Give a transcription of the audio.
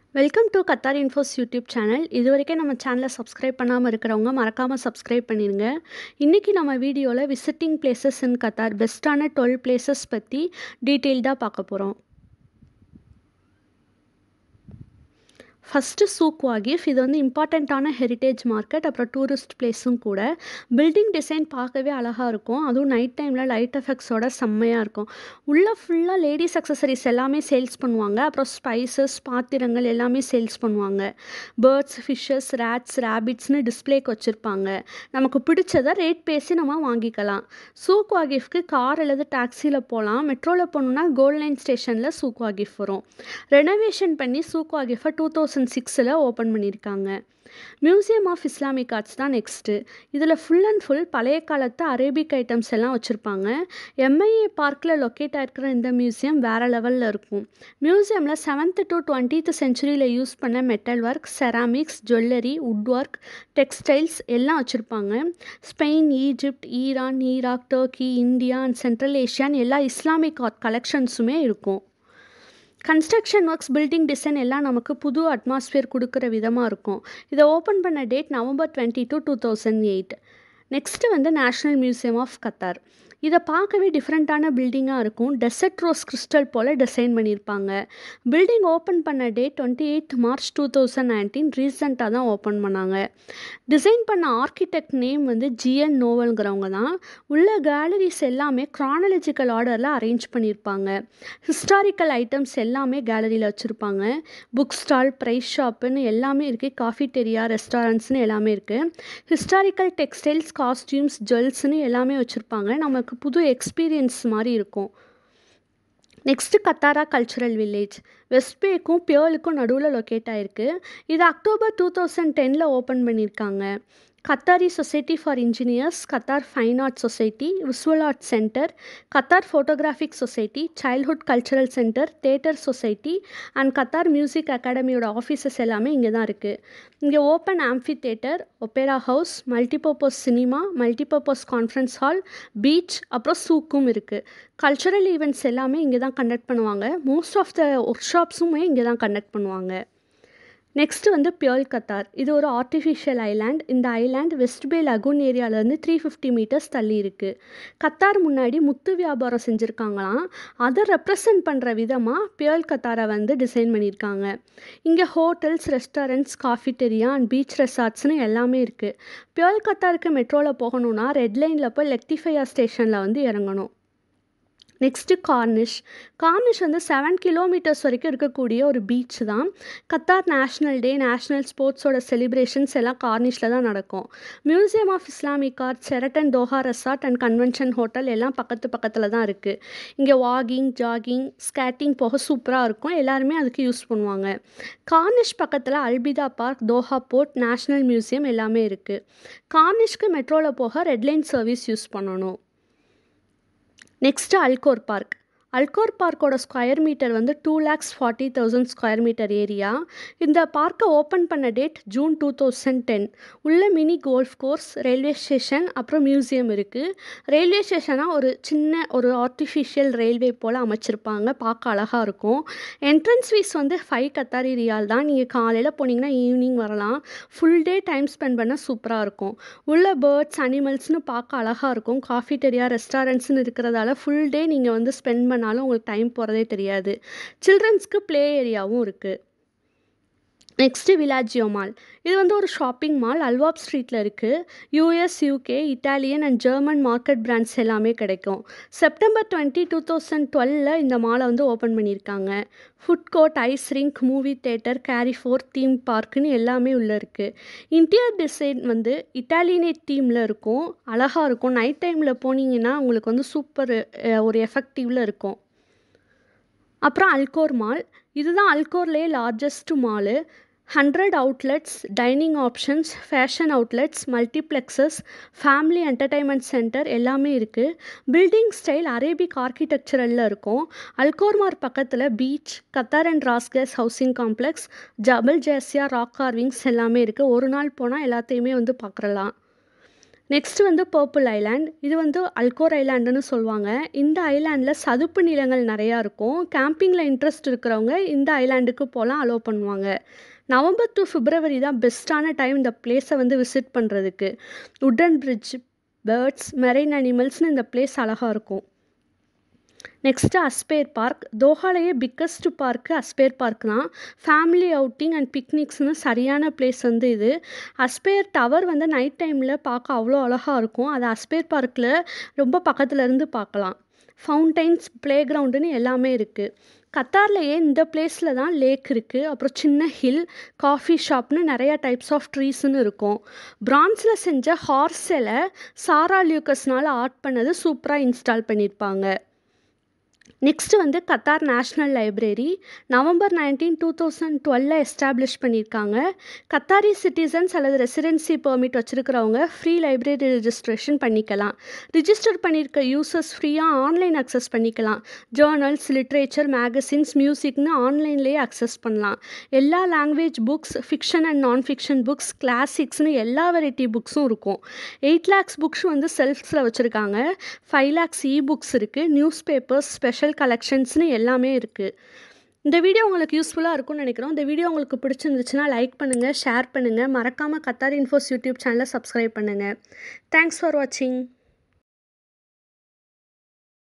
welcome to Qatar infos YouTube channel இது வரைக்கும் நம்ம சேனலை சப்ஸ்கிரைப் பண்ணாமல் இருக்கிறவங்க மறக்காமல் சப்ஸ்கிரைப் பண்ணிடுங்க இன்றைக்கி நம்ம வீடியோவில் விசிட்டிங் பிளேசஸ் இன் கத்தார் பெஸ்ட்டான டுவெல் பிளேசஸ் பற்றி டீட்டெயில்டாக பார்க்க போகிறோம் ஃபஸ்ட்டு சூக் வாகிஃப் இது வந்து இம்பார்ட்டண்ட்டான ஹெரிட்டேஜ் மார்க்கெட் அப்புறம் டூரிஸ்ட் பிளேஸும் கூட பில்டிங் டிசைன் பார்க்கவே அழகாக இருக்கும் அதுவும் நைட் டைமில் லைட் எஃபெக்ட்ஸோட செம்மையாக இருக்கும் உள்ளே ஃபுல்லாக லேடிஸ் அக்சசரிஸ் எல்லாமே சேல்ஸ் பண்ணுவாங்க அப்புறம் ஸ்பைசஸ் பாத்திரங்கள் எல்லாமே சேல்ஸ் பண்ணுவாங்க பேர்ட்ஸ் ஃபிஷ்ஷஸ் ரேட்ஸ் ரேபிட்ஸ்னு டிஸ்பிளேக்கு வச்சுருப்பாங்க நமக்கு பிடிச்சதை ரேட் பேசி நம்ம வாங்கிக்கலாம் சூக் வாகிஃப்க்கு கார் அல்லது டாக்ஸியில் போகலாம் மெட்ரோவில் போகணுன்னா கோல்ட் லைன் ஸ்டேஷனில் சூக் வாகிஃப் வரும் ரெனோவேஷன் பண்ணி சூக் வாகிஃபை டூ தௌசண்ட் சிக்ஸில் ஓப்பன் பண்ணியிருக்காங்க மியூசியம் ஆஃப் இஸ்லாமிக் ஆர்ட்ஸ் தான் நெக்ஸ்ட்டு இதில் ஃபுல் அண்ட் ஃபுல் பழைய காலத்து அரேபிக் ஐட்டம்ஸ் எல்லாம் வச்சுருப்பாங்க எம்ஐஏ பார்க்கில் லொக்கேட் ஆகிருக்கிற இந்த மியூசியம் வேறு லெவலில் இருக்கும் மியூசியமில் செவன்த்து டு டுவெண்ட்டீத் செஞ்சுரியில் யூஸ் பண்ண metal work ceramics jewellery wood work textiles எல்லாம் வச்சுருப்பாங்க Spain Egypt Iran Iraq Turkey India and central ஏஷியான்னு எல்லா இஸ்லாமிக் ஆர்ட் கலெக்ஷன்ஸுமே இருக்கும் கன்ஸ்ட்ரக்ஷன் ஒர்க்ஸ் பில்டிங் டிசைன் எல்லாம் நமக்கு புது அட்மாஸ்பியர் கொடுக்குற விதமாக இருக்கும் இதை ஓப்பன் பண்ண date November twenty two two thousand eight next வந்து நேஷ்னல் மியூசியம் ஆஃப் கத்தார் இதை பார்க்கவே டிஃப்ரெண்ட்டான பில்டிங்காக இருக்கும் டெசர்ட் ரோஸ் கிறிஸ்டல் போல் டிசைன் பண்ணியிருப்பாங்க பில்டிங் ஓப்பன் பண்ண date twenty eight March two thousand nineteen ரீசெண்டாக தான் ஓப்பன் பண்ணாங்க டிசைன் பண்ண ஆர்கிடெக்ட் நேம் வந்து ஜிஎன் நோவல்ங்கிறவங்க தான் உள்ள கேலரிஸ் எல்லாமே க்ரானலஜிக்கல் ஆர்டரில் அரேஞ்ச் பண்ணியிருப்பாங்க ஹிஸ்டாரிக்கல் ஐட்டம்ஸ் எல்லாமே கேலரியில் வச்சுருப்பாங்க புக் ஸ்டால் ப்ரைஸ் ஷாப்புன்னு எல்லாமே இருக்குது காஃபிடெரியா ரெஸ்டாரண்ட்ஸ்னு எல்லாமே இருக்குது ஹிஸ்டாரிக்கல் டெக்ஸ்டைல்ஸ் காஸ்டியூம்ஸ் ஜுவல்ஸ்னு எல்லாமே வச்சுருப்பாங்க நமக்கு புது எக்ஸ்பீரியன்ஸ் மாதிரி இருக்கும் next Katara cultural village west பேக்கும் பியோலுக்கும் நடுவில் லொக்கேட் ஆகிருக்கு இது அக்டோபர் டூ தௌசண்ட் டெனில் ஓப்பன் பண்ணியிருக்காங்க Qatari society for engineers Qatar fine art society visual art centre Qatar photographic society childhood cultural centre theatre society and Qatar music அகாடமியோட offices எல்லாமே இங்கே தான் இருக்குது இங்கே open amphitheatre opera house multipurpose cinema multipurpose conference hall beach அப்புறம் சூக்கும் இருக்குது cultural events எல்லாமே இங்கே தான் கண்டக்ட் பண்ணுவாங்க மோஸ்ட் ஆஃப் த ஒர்க் ஷாப்ஸுமே இங்கே தான் கண்டக்ட் பண்ணுவாங்க நெக்ஸ்ட்டு வந்து பியோல் கத்தார் இது ஒரு ஆர்டிஃபிஷியல் ஐலாண்ட் இந்த ஐலாண்ட் வெஸ்ட் பே லகூன் ஏரியாவிலேருந்து த்ரீ ஃபிஃப்டி மீட்டர்ஸ் தள்ளி இருக்குது கத்தார் முன்னாடி முத்து வியாபாரம் செஞ்சுருக்காங்களாம் அதை ரெப்ரசன்ட் பண்ணுற விதமாக பியோல் கத்தாரை வந்து டிசைன் பண்ணியிருக்காங்க இங்கே hotels restaurants cafeteria and beach ரெசார்ட்ஸ்னு எல்லாமே இருக்குது பியோல் கத்தாருக்கு மெட்ரோவில் போகணுன்னா ரெட் லைனில் போய் லெக்டிஃபையா ஸ்டேஷனில் வந்து இறங்கணும் நெக்ஸ்ட்டு கார்னிஷ் கார்னிஷ் வந்து செவன் கிலோமீட்டர்ஸ் வரைக்கும் இருக்கக்கூடிய ஒரு பீச் தான் கத்தார் நேஷ்னல் டே நேஷ்னல் ஸ்போர்ட்ஸோட செலிப்ரேஷன்ஸ் எல்லாம் கார்னிஷில் தான் நடக்கும் museum of Islamic art Sheraton Doha resort and convention hotel எல்லாம் பக்கத்து பக்கத்தில் தான் இருக்குது இங்கே வாகிங் ஜாகிங் ஸ்கேட்டிங் போக சூப்பராக இருக்கும் எல்லாருமே அதுக்கு யூஸ் பண்ணுவாங்க கார்னிஷ் பக்கத்தில் Al Bidda park Doha port national museum எல்லாமே இருக்குது கார்னிஷ்க்கு மெட்ரோவில் போக ரெட்லைன் சர்வீஸ் யூஸ் பண்ணணும் நெக்ஸ்ட்டு அல்கோர் பார்க் அல்கோர் பார்க்கோட ஸ்கொயர் மீட்டர் வந்து two lakhs forty thousand square metre area இந்த பார்க்கை ஓப்பன் பண்ண date June two thousand ten உள்ள mini golf course railway station அப்புறம் மியூசியம் இருக்குது ரயில்வே ஸ்டேஷனாக ஒரு சின்ன ஒரு ஆர்டிஃபிஷியல் ரயில்வே போல் அமைச்சிருப்பாங்க பார்க்க அழகாக இருக்கும் என்ட்ரன்ஸ் ஃபீஸ் வந்து ஃபைவ் கத்தாரி ரியால் தான் நீங்கள் காலையில் போனீங்கன்னா ஈவினிங் வரலாம் ஃபுல் டே டைம் ஸ்பெண்ட் பண்ண சூப்பராக இருக்கும் உள்ள பேர்ட்ஸ் அனிமல்ஸ்னு பார்க்க அழகாக இருக்கும் காஃபிடெரியா ரெஸ்டாரண்ட்ஸ்னு இருக்கிறதால ஃபுல் டே நீங்கள் வந்து ஸ்பெண்ட் பண்ண பண்ணாலும் உங்களுக்கு டைம் போகிறதே தெரியாது சில்ட்ரன்ஸ்க்கு ப்ளே ஏரியாவும் இருக்குது நெக்ஸ்ட்டு விலாஜியோ மால் இது வந்து ஒரு ஷாப்பிங் மால் அல்வாப் ஸ்ட்ரீட்டில் இருக்குது US UK Italian and German market brands எல்லாமே கிடைக்கும் செப்டம்பர் டுவெண்ட்டி டூ தௌசண்ட் டுவெலில் இந்த மாலை வந்து ஓப்பன் பண்ணியிருக்காங்க food court ice rink movie theatre Carrefour theme பார்க்குன்னு எல்லாமே உள்ளே இருக்குது இன்டீரியர் டிசைன் வந்து இட்டாலியனேட் தீமில் இருக்கும் அழகாக இருக்கும் நைட் டைமில் போனீங்கன்னா உங்களுக்கு வந்து சூப்பர் ஒரு எஃபெக்டிவில் இருக்கும் அப்புறம் அல்கோர் மால் இதுதான் அல்கோர்லேயே largest mall hundred outlets dining options fashion outlets multiplexes family entertainment centre எல்லாமே இருக்குது பில்டிங் ஸ்டைல் அரேபிக் ஆர்கிடெக்சரலில் இருக்கும் அல்கோர்மார் பக்கத்தில் beach Qatar and RasGas housing complex Jebel Jassasiya rock carvings எல்லாமே இருக்குது ஒரு நாள் போனால் எல்லாத்தையுமே வந்து பார்க்குறலாம் நெக்ஸ்ட் வந்து பர்பிள் ஐலாண்ட் இது வந்து அல்கோர் ஐலாண்டுன்னு சொல்லுவாங்க இந்த ஐலாண்டில் சதுப்பு நிலங்கள் நிறையா இருக்கும் கேம்பிங்கில் இன்ட்ரெஸ்ட் இருக்கிறவங்க இந்த ஐலாண்டுக்கு போகலாம் அலோவ் பண்ணுவாங்க நவம்பர் டு பிப்ரவரி தான் பெஸ்ட்டான டைம் இந்த பிளேஸை வந்து விசிட் பண்ணுறதுக்கு உட்டன் பிரிட்ஜ் பேர்ட்ஸ் மெரைன் அனிமல்ஸ்னு இந்த பிளேஸ் அழகாக இருக்கும் நெக்ஸ்ட்டு அஸ்பேர் பார்க் தோஹாலேயே பிக்கஸ்ட் பார்க்கு அஸ்பேர் பார்க் தான் ஃபேமிலி அவுட்டிங் அண்ட் பிக்னிக்ஸ்னு சரியான பிளேஸ் வந்து இது அஸ்பேர் டவர் வந்து நைட் டைமில் பார்க்க அவ்வளோ அழகாக இருக்கும் அது அஸ்பேர் பார்க்கில் ரொம்ப பக்கத்துல இருந்து பார்க்கலாம் ஃபவுண்டைன்ஸ் ப்ளே கிரவுண்டுன்னு எல்லாமே இருக்குது கத்தார்லேயே இந்த பிளேஸில் தான் லேக் இருக்குது அப்புறம் சின்ன ஹில் காஃபி ஷாப்னு நிறையா டைப்ஸ் ஆஃப் ட்ரீஸ்னு இருக்கும் பிரான்ஸில் செஞ்ச ஹார்ஸ் சிலை சாரா லியூக்கஸ்னால் ஆர்ட் பண்ணது சூப்பராக இன்ஸ்டால் பண்ணியிருப்பாங்க நெக்ஸ்ட் வந்து Qatar national library November nineteen two thousand டுவெல்ல எஸ்டாப்ளிஷ் பண்ணியிருக்காங்க கத்தாரி சிட்டிசன்ஸ் அல்லது ரெசிடென்சி பெர்மிட் வச்சுருக்கிறவங்க ஃப்ரீ லைப்ரரி ரெஜிஸ்ட்ரேஷன் பண்ணிக்கலாம் ரிஜிஸ்டர் பண்ணியிருக்க யூசர்ஸ் ஃப்ரீயாக ஆன்லைன் அக்சஸ் பண்ணிக்கலாம் ஜேர்னல்ஸ் லிட்ரேச்சர் மேகசின்ஸ் மியூசிக்னு ஆன்லைன்லேயே அக்சஸ் பண்ணலாம் எல்லா language books fiction and non fiction books கிளாசிக்ஸ்னு எல்லா வெரைட்டி புக்ஸும் இருக்கும் எயிட் லேக்ஸ் புக்ஸ் வந்து செல்ஃப்ஸில் வச்சுருக்காங்க ஃபைவ் லேக்ஸ் இ புக்ஸ் இருக்குது நியூஸ் பேப்பர்ஸ் ஸ்பெஷல் கலெக்ஷன்ஸ்னு எல்லாமே இருக்குது இந்த வீடியோ உங்களுக்கு யூஸ்ஃபுல்லாக இருக்கும்னு நினைக்கிறோம் இந்த வீடியோ உங்களுக்கு பிடிச்சிருந்துச்சுன்னா லைக் பண்ணுங்கள் ஷேர் பண்ணுங்கள் மறக்காமல் கத்தார் இன்ஃபோஸ் யூடியூப் சேனலை சப்ஸ்கிரைப் பண்ணுங்கள் தேங்க்ஸ் ஃபார் வாட்சிங்